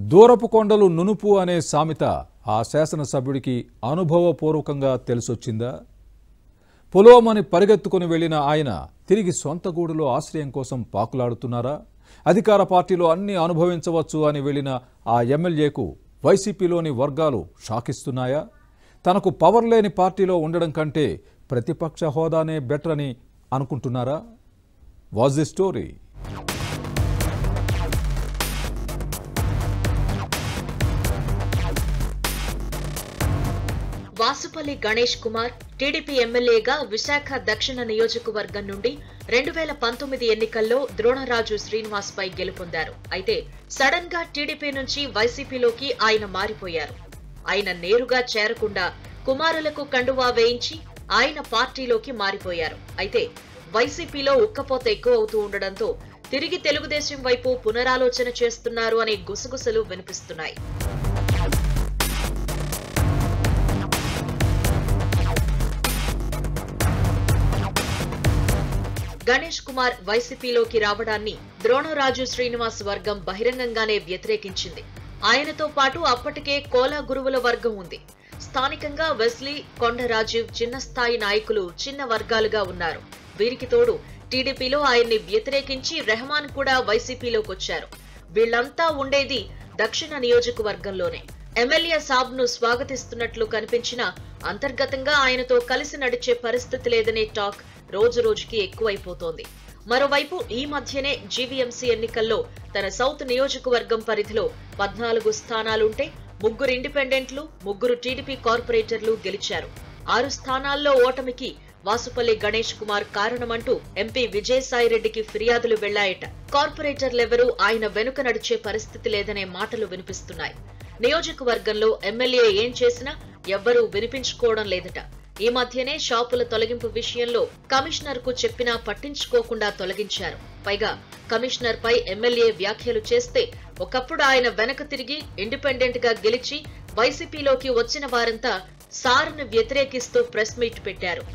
దూరపు కొండలు నునుపు అనే సామెత ఆ శాసనసభ్యుడికి అనుభవపూర్వకంగా తెలిసొచ్చిందా పొలోమని పరిగెత్తుకుని వెళ్లిన ఆయన తిరిగి సొంత గూడులో ఆశ్రయం కోసం పాకులాడుతున్నారా అధికార పార్టీలో అన్ని అనుభవించవచ్చు అని వెళ్లిన ఆ ఎమ్మెల్యేకు వైసీపీలోని వర్గాలు షాకిస్తున్నాయా తనకు పవర్ లేని పార్టీలో ఉండడం కంటే ప్రతిపక్ష హోదానే బెటర్ అని అనుకుంటున్నారా was the story Vasupalli Ganesh Kumar TDP ఎమ్మెల్యేగా విశాఖ దక్షిణ నియోజకవర్గం నుండి రెండు వేల పంతొమ్మిది ఎన్నికల్లో ద్రోణరాజు శ్రీనివాస్ పై గెలుపొందారు అయితే సడన్ గా టీడీపీ నుంచి వైసీపీలోకి ఆయన మారిపోయారు ఆయన నేరుగా చేరకుండా కుమారులకు కండువా వేయించి ఆయన పార్టీలోకి మారిపోయారు అయితే వైసీపీలో ఉక్కపోత ఎక్కువ అవుతూ ఉండడంతో తిరిగి తెలుగుదేశం వైపు పునరాలోచన చేస్తున్నారు అనే గుసగుసలు వినిపిస్తున్నాయి గణేష్ కుమార్ వైసీపీలోకి రావడాన్ని ద్రోణరాజు శ్రీనివాస్ వర్గం బహిరంగంగానే వ్యతిరేకించింది ఆయనతో పాటు అప్పటికే కోలా గురువుల వర్గం ఉంది స్థానికంగా వెస్లీ కొండ రాజీవ్ చిన్న స్థాయి నాయకులు చిన్న వర్గాలుగా ఉన్నారు వీరికి తోడు టీడీపీలో ఆయన్ని వ్యతిరేకించి రెహమాన్ కూడా వైసీపీలోకి వచ్చారు వీళ్లంతా ఉండేది దక్షిణ నియోజకవర్గంలోనే ఎమ్మెల్యే సాబ్ ను స్వాగతిస్తున్నట్లు కనిపించినా అంతర్గతంగా ఆయనతో కలిసి నడిచే పరిస్థితి లేదనే టాక్ రోజు రోజుకి ఎక్కువైపోతోంది మరోవైపు ఈ మధ్యనే జీవీఎంసీ ఎన్నికల్లో తన సౌత్ నియోజకవర్గం పరిధిలో పద్నాలుగు స్థానాలుంటే ముగ్గురు ఇండిపెండెంట్లు ముగ్గురు టీడీపీ కార్పొరేటర్లు గెలిచారు ఆరు స్థానాల్లో ఓటమికి వాసుపల్లి గణేష్ కుమార్ కారణమంటూ ఎంపీ విజయసాయిరెడ్డికి ఫిర్యాదులు వెళ్లాయట కార్పొరేటర్లెవరూ ఆయన వెనుక నడిచే పరిస్థితి లేదనే మాటలు వినిపిస్తున్నాయి నియోజకవర్గంలో ఎమ్మెల్యే ఏం చేసినా ఎవ్వరూ వినిపించుకోవడం లేదట ఈ మధ్యనే షాపుల తొలగింపు విషయంలో కమిషనర్ కు చెప్పినా పట్టించుకోకుండా తొలగించారు పైగా కమిషనర్ పై ఎమ్మెల్యే వ్యాఖ్యలు చేస్తే ఒకప్పుడు ఆయన వెనక తిరిగి ఇండిపెండెంట్ గా గెలిచి వైసీపీలోకి వచ్చిన వారంతా సార్ను వ్యతిరేకిస్తూ ప్రెస్ మీట్ పెట్టారు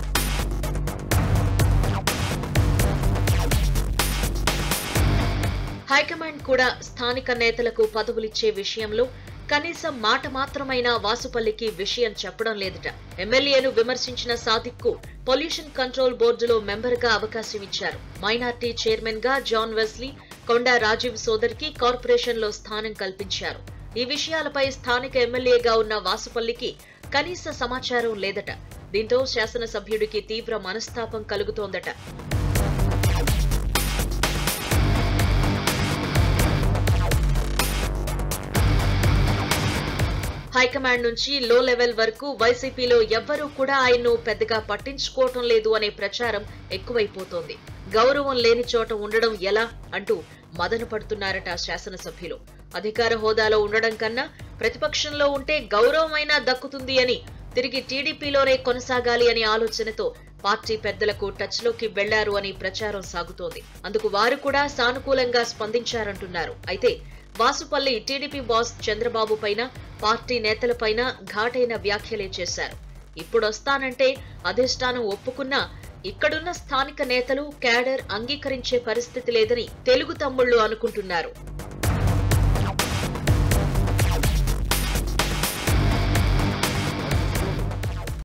హైకమాండ్ కూడా స్థానిక నేతలకు పదవులిచ్చే విషయంలో కనీసం మాట మాత్రమైనా వాసుపల్లికి విషయం చెప్పడం లేదట ఎమ్మెల్యేను విమర్శించిన సాదిక్ పొల్యూషన్ కంట్రోల్ బోర్డులో మెంబర్ గా అవకాశం ఇచ్చారు మైనార్టీ చైర్మన్ గా జాన్ వెస్లీ కొండా రాజీవ్ సోదర్కి కార్పొరేషన్ లో స్థానం కల్పించారు ఈ విషయాలపై స్థానిక ఎమ్మెల్యేగా ఉన్న వాసుపల్లికి కనీస సమాచారం లేదట దీంతో శాసనసభ్యుడికి తీవ్ర మనస్తాపం కలుగుతోందట హైకమాండ్ నుంచి లో లెవెల్ వరకు వైసీపీలో ఎవ్వరూ కూడా ఆయన్ను పెద్దగా పట్టించుకోవటం లేదు అనే ప్రచారం ఎక్కువైపోతోంది గౌరవం లేని చోట ఉండడం ఎలా అంటూ మదన పడుతున్నారట శాసనసభ్యులు అధికార హోదాలో ఉండడం కన్నా ప్రతిపక్షంలో ఉంటే గౌరవమైనా దక్కుతుంది అని తిరిగి టీడీపీలోనే కొనసాగాలి అనే ఆలోచనతో పార్టీ పెద్దలకు టచ్ లోకి వెళ్లారు అని ప్రచారం సాగుతోంది అందుకు వారు కూడా సానుకూలంగా స్పందించారంటున్నారు అయితే వాసుపల్లి టీడీపీ బాస్ చంద్రబాబు పైన పార్టీ నేతలపైన ఘాటైన వ్యాఖ్యలే చేశారు ఇప్పుడొస్తానంటే అధిష్టానం ఒప్పుకున్నా ఇక్కడున్న స్థానిక నేతలు క్యాడర్ అంగీకరించే పరిస్థితి లేదని తెలుగు తమ్ముళ్లు అనుకుంటున్నారు